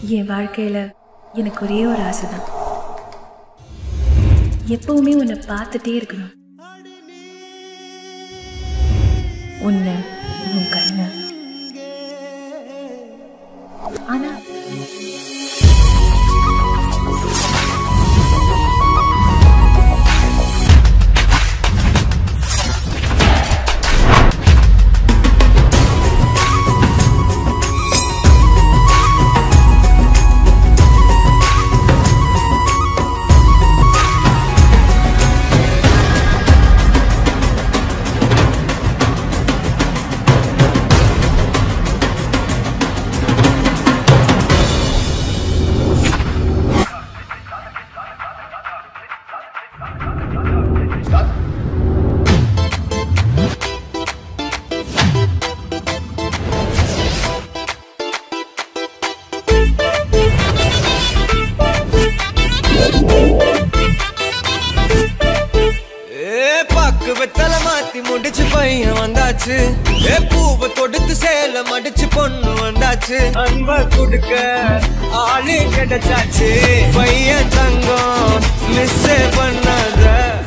என் வாழ்க்கையில எனக்கு ஒரே ஒரு ஆசை தான் எப்பவுமே உன்னை பார்த்துட்டே இருக்கணும் உன்னை உன் கண்ணு ஆனா ஏ பாக்கு வெத்தல மாத்தி முடிச்சு பையன் வந்தாச்சு ஏ பூவை தொடுத்து சேல மடிச்சு பொண்ணு வந்தாச்சு அன்ப கொடுக்க ஆளு கிடைச்சாச்சு பையன் தங்கம் மிஸ் பண்ணாத